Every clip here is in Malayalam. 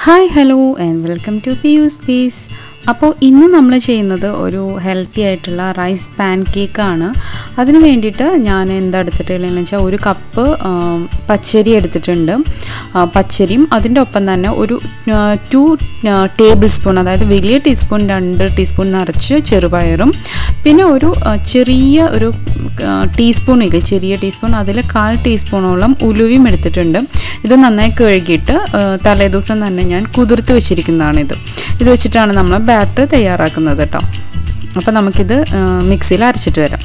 hi hello and welcome to P U space അപ്പോൾ ഇന്ന് നമ്മൾ ചെയ്യുന്നത് ഒരു ഹെൽത്തി ആയിട്ടുള്ള റൈസ് പാൻ കേക്കാണ് അതിന് വേണ്ടിയിട്ട് ഞാൻ എന്താ എടുത്തിട്ടുള്ളതെന്ന് വെച്ചാൽ ഒരു കപ്പ് പച്ചരി എടുത്തിട്ടുണ്ട് ആ, പച്ചരിയും അതിൻ്റെ ഒപ്പം തന്നെ ഒരു ടു ടേബിൾ സ്പൂൺ അതായത് വലിയ ടീസ്പൂൺ രണ്ട് ടീസ്പൂൺ നിറച്ച് ചെറുപയറും പിന്നെ ഒരു ആ, ചെറിയ ഒരു ടീസ്പൂൺ ഇല്ലേ ചെറിയ ടീസ്പൂൺ അതിൽ കാൽ ടീസ്പൂണോളം ഉലുവയും എടുത്തിട്ടുണ്ട് ഇത് നന്നായി കഴുകിയിട്ട് ആ, തലേദിവസം തന്നെ ഞാൻ കുതിർത്ത് വെച്ചിരിക്കുന്നതാണിത് ഇത് വെച്ചിട്ടാണ് നമ്മൾ ബാറ്റർ തയ്യാറാക്കുന്നത് കേട്ടോ അപ്പോൾ നമുക്കിത് ആ, മിക്സിയിൽ അരച്ചിട്ട് വരാം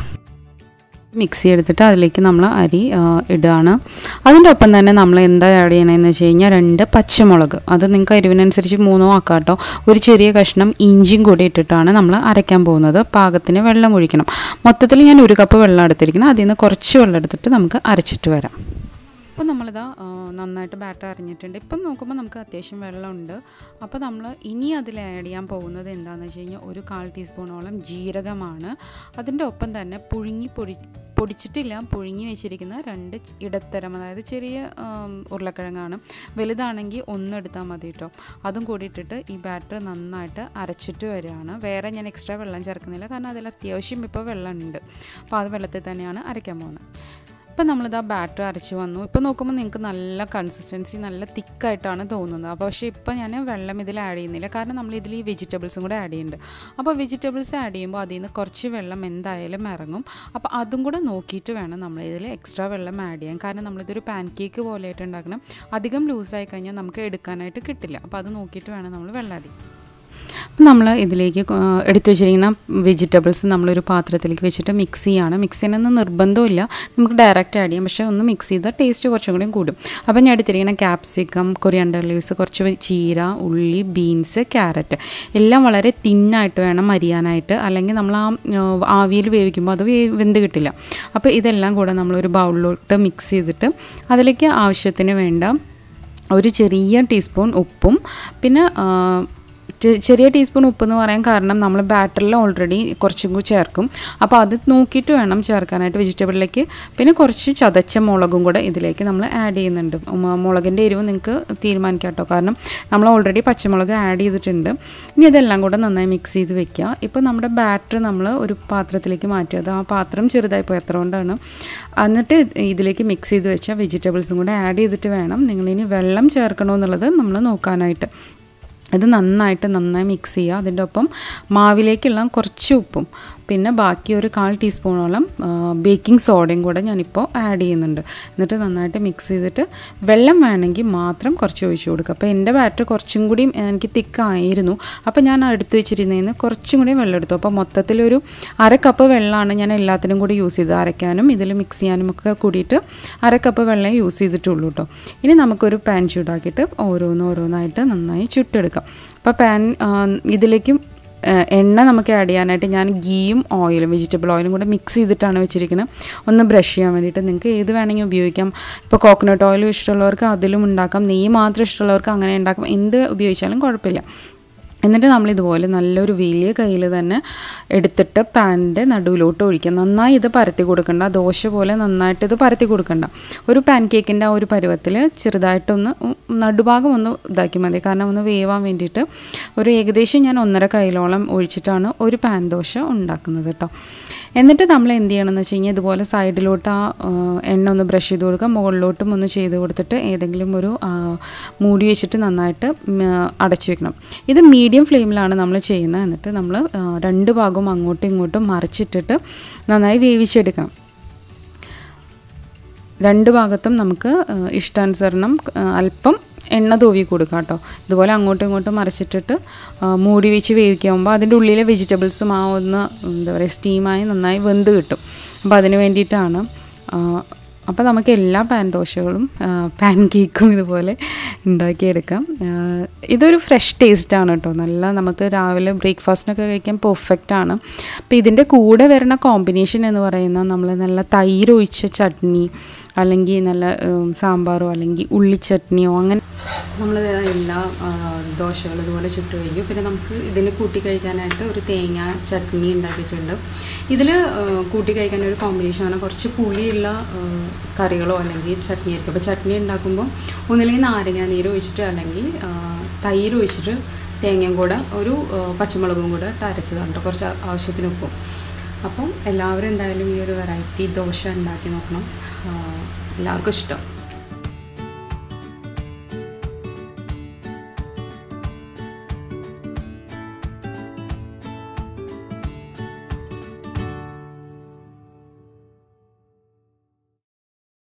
മിക്സി എടുത്തിട്ട് അതിലേക്ക് നമ്മൾ അരി ആ, ഇടുകയാണ് അതിൻ്റെ ഒപ്പം തന്നെ നമ്മൾ എന്താ ആഡ് ചെയ്യണമെന്ന് വെച്ച് കഴിഞ്ഞാൽ രണ്ട് പച്ചമുളക് അത് നിങ്ങൾക്ക് എരിവിനനുസരിച്ച് മൂന്നോ ആക്കാം കേട്ടോ ഒരു ചെറിയ കഷ്ണം ഇഞ്ചിയും കൂടി ഇട്ടിട്ടാണ് നമ്മൾ അരയ്ക്കാൻ പോകുന്നത് പാകത്തിന് വെള്ളം ഒഴിക്കണം മൊത്തത്തിൽ ഞാൻ ഒരു കപ്പ് വെള്ളം എടുത്തിരിക്കണം അതിൽ നിന്ന് കുറച്ച് വെള്ളം എടുത്തിട്ട് നമുക്ക് അരച്ചിട്ട് വരാം ഇപ്പോൾ നമ്മളിതാ ആ, നന്നായിട്ട് ബാറ്റർ അരിഞ്ഞിട്ടുണ്ട് ഇപ്പം നോക്കുമ്പോൾ നമുക്ക് അത്യാവശ്യം വെള്ളമുണ്ട് അപ്പോൾ നമ്മൾ ഇനി അതിൽ ആഡ് ചെയ്യാൻ പോകുന്നത് എന്താണെന്ന് വെച്ച് കഴിഞ്ഞാൽ ഒരു കാൽ ടീസ്പൂണോളം ജീരകമാണ് അതിൻ്റെ ഒപ്പം തന്നെ പുഴുങ്ങി പൊടി പൊടിച്ചിട്ടില്ല പുഴുങ്ങി വെച്ചിരിക്കുന്ന രണ്ട് ച- ഇടത്തരം അതായത് ചെറിയ ആം, ഉരുളക്കിഴങ്ങാണ് വലുതാണെങ്കിൽ ഒന്ന് എടുത്താൽ മതി കേട്ടോ അതും കൂടി ഇട്ടിട്ട് ഈ ബാറ്റർ നന്നായിട്ട് അരച്ചിട്ട് വരികയാണ് വേറെ ഞാൻ എക്സ്ട്രാ വെള്ളം ചേർക്കുന്നില്ല കാരണം അതിൽ അത്യാവശ്യം ഇപ്പോൾ വെള്ളമുണ്ട് അപ്പോൾ അത് വെള്ളത്തിൽ തന്നെയാണ് അരയ്ക്കാൻ പോകുന്നത് ഇപ്പം നമ്മളിതാ ബാറ്റർ അരച്ച് വന്നു ഇപ്പോൾ നോക്കുമ്പോൾ നിങ്ങൾക്ക് നല്ല കൺസിസ്റ്റൻസി നല്ല തിക്കായിട്ടാണ് തോന്നുന്നത് അപ്പോൾ പക്ഷേ ഇപ്പോൾ ഞാൻ വെള്ളം ഇതിൽ ആഡ് ചെയ്യുന്നില്ല കാരണം നമ്മൾ ഇതിൽ ഈ വെജിറ്റബിൾസും കൂടെ ആഡ് ചെയ്യുന്നുണ്ട് അപ്പോൾ വെജിറ്റബിൾസ് ആഡ് ചെയ്യുമ്പോൾ അതിൽ നിന്ന് കുറച്ച് വെള്ളം എന്തായാലും ഇറങ്ങും അപ്പോൾ അതും കൂടെ നോക്കിയിട്ട് വേണം നമ്മൾ ഇതിൽ എക്സ്ട്രാ വെള്ളം ആഡ് ചെയ്യാൻ കാരണം നമ്മളിതൊരു പാൻ കേക്ക് പോലെയായിട്ട് ഉണ്ടാക്കണം അധികം ലൂസായി കഴിഞ്ഞാൽ നമുക്ക് എടുക്കാനായിട്ട് കിട്ടില്ല അപ്പോൾ അത് നോക്കിയിട്ട് വേണം നമ്മൾ വെള്ളം ആഡ് ചെയ്യാൻ അപ്പം നമ്മൾ ഇതിലേക്ക് ആ, എടുത്തു വെച്ചിരിക്കുന്ന വെജിറ്റബിൾസ് നമ്മളൊരു പാത്രത്തിലേക്ക് വെച്ചിട്ട് മിക്സ് ചെയ്യാണ് മിക്സ് ചെയ്യണമെന്ന് നിർബന്ധമില്ല നമുക്ക് ഡയറക്റ്റ് ആഡ് ചെയ്യാം പക്ഷേ ഒന്ന് മിക്സ് ചെയ്താൽ ടേസ്റ്റ് കുറച്ചും കൂടി കൂടും അപ്പം ഞാൻ എടുത്തിരിക്കുന്ന ക്യാപ്സിക്കം കൊറിയാണ്ടർ ലീവ്സ് കുറച്ച് ചീര ഉള്ളി ബീൻസ് ക്യാരറ്റ് എല്ലാം വളരെ തിന്നായിട്ട് വേണം അരിയാനായിട്ട് അല്ലെങ്കിൽ നമ്മൾ ആ ആവിയിൽ വേവിക്കുമ്പോൾ അത് വേ- വെന്ത് കിട്ടില്ല അപ്പോൾ ഇതെല്ലാം കൂടെ നമ്മളൊരു ബൗളിലോട്ട് മിക്സ് ചെയ്തിട്ട് അതിലേക്ക് ആവശ്യത്തിന് വേണ്ട ഒരു ചെറിയ ടീസ്പൂൺ ഉപ്പും പിന്നെ ആ, ചെ- ചെറിയ ടീസ്പൂൺ ഉപ്പ് എന്ന് പറയാൻ കാരണം നമ്മൾ ബാറ്ററിൽ ഓൾറെഡി കുറച്ചും കൂടി ചേർക്കും അപ്പോൾ അത് നോക്കിയിട്ട് വേണം ചേർക്കാനായിട്ട് വെജിറ്റബിളിലേക്ക് പിന്നെ കുറച്ച് ചതച്ച മുളകും കൂടെ ഇതിലേക്ക് നമ്മൾ ആഡ് ചെയ്യുന്നുണ്ട് ഉം, മുളകിൻ്റെ എരിവ് നിങ്ങൾക്ക് തീരുമാനിക്കാം കേട്ടോ കാരണം നമ്മൾ ഓൾറെഡി പച്ചമുളക് ആഡ് ചെയ്തിട്ടുണ്ട് ഇനി ഇതെല്ലാം കൂടെ നന്നായി മിക്സ് ചെയ്ത് വെക്കുക ഇപ്പോൾ നമ്മുടെ ബാറ്റർ നമ്മൾ ഒരു പാത്രത്തിലേക്ക് മാറ്റുക അത് ആ പാത്രം ചെറുതായി പോയി എത്ര കൊണ്ടാണ് എന്നിട്ട് ഇതിലേക്ക് മിക്സ് ചെയ്ത് വെച്ച വെജിറ്റബിൾസും കൂടെ ആഡ് ചെയ്തിട്ട് വേണം നിങ്ങളിനി വെള്ളം ചേർക്കണോ എന്നുള്ളത് നമ്മൾ നോക്കാനായിട്ട് ഇത് നന്നായിട്ട് നന്നായി മിക്സ് ചെയ്യുക അതിൻ്റെ ഒപ്പം മാവിലേക്കുള്ള കുറച്ച് ഉപ്പും പിന്നെ ബാക്കി ഒരു കാൽ ടീസ്പൂണോളം ബേക്കിംഗ് സോഡയും കൂടെ ഞാനിപ്പോൾ ആഡ് ചെയ്യുന്നുണ്ട് എന്നിട്ട് നന്നായിട്ട് മിക്സ് ചെയ്തിട്ട് വെള്ളം വേണമെങ്കിൽ മാത്രം കുറച്ച് ഒഴിച്ചു കൊടുക്കുക അപ്പോൾ എൻ്റെ ബാറ്റർ കുറച്ചും കൂടി എനിക്ക് തിക്കായിരുന്നു അപ്പോൾ ഞാൻ എടുത്ത് വെച്ചിരുന്നതിന് കുറച്ചും കൂടി വെള്ളം എടുത്തു അപ്പോൾ മൊത്തത്തിലൊരു അര കപ്പ് വെള്ളമാണ് ഞാൻ എല്ലാത്തിനും കൂടി യൂസ് ചെയ്തത് അരയ്ക്കാനും ഇതിൽ മിക്സ് ചെയ്യാനും ഒക്കെ കൂടിയിട്ട് അര കപ്പ് വെള്ളം യൂസ് ചെയ്തിട്ടുള്ളൂ കേട്ടോ ഇനി നമുക്കൊരു പാൻ ചൂടാക്കിയിട്ട് ഓരോന്ന് ഓരോന്നായിട്ട് നന്നായി ചുട്ടെടുക്കാം അപ്പോൾ പാൻ ഇതിലേക്കും ഏഹ് എണ്ണ നമുക്ക് ആഡ് ചെയ്യാനായിട്ട് ഞാൻ ഗീയും ഓയിലും വെജിറ്റബിൾ ഓയിലും കൂടെ മിക്സ് ചെയ്തിട്ടാണ് വെച്ചിരിക്കുന്നത് ഒന്ന് ബ്രഷ് ചെയ്യാൻ വേണ്ടിയിട്ട് നിങ്ങൾക്ക് ഏത് വേണമെങ്കിൽ ഉപയോഗിക്കാം ഇപ്പോൾ കോക്കനട്ട് ഓയിൽ ഇഷ്ടമുള്ളവർക്ക് അതിലും ഉണ്ടാക്കാം നെയ്യ് മാത്രം ഇഷ്ടമുള്ളവർക്ക് അങ്ങനെ ഉണ്ടാക്കാം എന്ത് ഉപയോഗിച്ചാലും കുഴപ്പമില്ല എന്നിട്ട് നമ്മൾ ഇതുപോലെ നല്ലൊരു വലിയ കയ്യിൽ തന്നെ എടുത്തിട്ട് പാനിൻ്റെ നടുവിലോട്ട് ഒഴിക്കുക നന്നായി ഇത് പരത്തി കൊടുക്കണ്ട ദോശ പോലെ നന്നായിട്ട് ഇത് പരത്തി കൊടുക്കണ്ട ഒരു പാൻ കേക്കിൻ്റെ ആ ഒരു പരുവത്തിൽ ചെറുതായിട്ടൊന്ന് ഉം നടുഭാഗം ഒന്ന് ഇതാക്കി മതി കാരണം ഒന്ന് വേവാൻ വേണ്ടിയിട്ട് ഒരു ഏകദേശം ഞാൻ ഒന്നര കൈയിലോളം ഒഴിച്ചിട്ടാണ് ഒരു പാൻ ദോശ ഉണ്ടാക്കുന്നത് കേട്ടോ എന്നിട്ട് നമ്മൾ എന്ത് ചെയ്യണമെന്ന് വെച്ച് കഴിഞ്ഞാൽ ഇതുപോലെ സൈഡിലോട്ട് ആ ആ, എണ്ണ ഒന്ന് ബ്രഷ് ചെയ്ത് കൊടുക്കുക മുകളിലോട്ടും ഒന്ന് ചെയ്ത് കൊടുത്തിട്ട് ഏതെങ്കിലും ഒരു ആ, മൂടി വെച്ചിട്ട് നന്നായിട്ട് ഉം, ആ, അടച്ചു വെക്കണം ഇത് മീഡിയം ഫ്ലെയിമിലാണ് നമ്മൾ ചെയ്യുന്നത് എന്നിട്ട് നമ്മൾ ആ, രണ്ട് ഭാഗവും അങ്ങോട്ടും ഇങ്ങോട്ടും മറിച്ചിട്ടിട്ട് നന്നായി വേവിച്ചെടുക്കണം രണ്ട് ഭാഗത്തും നമുക്ക് ആ, ഇഷ്ടാനുസരണം ആ, അല്പം എണ്ണ തൂവി കൊടുക്കാം കേട്ടോ ഇതുപോലെ അങ്ങോട്ടും ഇങ്ങോട്ടും മറിച്ചിട്ടിട്ട് ആ, മൂടി വെച്ച് വേവിക്കുമ്പോൾ അതിൻ്റെ ഉള്ളിലെ വെജിറ്റബിൾസും ആ ഒന്ന് എന്താ പറയുക സ്റ്റീമായി നന്നായി വെന്ത് കിട്ടും അപ്പോൾ അതിന് വേണ്ടിയിട്ടാണ് ആ, അപ്പോൾ നമുക്ക് എല്ലാ പാൻ ദോശകളും പാൻ കേക്കും ഇതുപോലെ ഉണ്ടാക്കിയെടുക്കാം ആ, ഇതൊരു ഫ്രഷ് ടേസ്റ്റാണ് കേട്ടോ നല്ല നമുക്ക് രാവിലെ ബ്രേക്ക്ഫാസ്റ്റിനൊക്കെ കഴിക്കാൻ പെർഫെക്റ്റ് ആണ് അപ്പോൾ ഇതിൻ്റെ കൂടെ വരുന്ന കോമ്പിനേഷൻ എന്ന് പറയുന്നത് നമ്മൾ നല്ല തൈര് ഒഴിച്ച ചട്നി അല്ലെങ്കിൽ നല്ല ഉം, സാമ്പാറോ അല്ലെങ്കിൽ ഉള്ളിച്ചട്നിയോ അങ്ങനെ നമ്മൾ എല്ലാ ആ, ദോശകളും ഇതുപോലെ ചുട്ട് കഴിക്കും പിന്നെ നമുക്ക് ഇതിന് കൂട്ടി കഴിക്കാനായിട്ട് ഒരു തേങ്ങ ചട്നി ഉണ്ടാക്കിയിട്ടുണ്ട് ഇതിൽ കൂട്ടി കഴിക്കാൻ ഒരു കോമ്പിനേഷനാണ് കുറച്ച് പുളിയുള്ള ആ, കറികളോ അല്ലെങ്കിൽ ചട്നി ആയിരിക്കും അപ്പോൾ ചട്നി ഉണ്ടാക്കുമ്പോൾ ഒന്നില്ലെങ്കിൽ നാരങ്ങ നീര് ഒഴിച്ചിട്ട് അല്ലെങ്കിൽ ആ, തൈര് ഒഴിച്ചിട്ട് തേങ്ങയും കൂടെ ഒരു ആ, പച്ചമുളകും കൂടെ ഇട്ട് അരച്ചതാണ് കേട്ടോ കുറച്ച് ആവശ്യത്തിന് ഉപ്പും അപ്പം എല്ലാവരും എന്തായാലും ഈ ഒരു വെറൈറ്റി ദോശ ഉണ്ടാക്കി നോക്കണം ആ, എല്ലാവർക്കും ഇഷ്ടം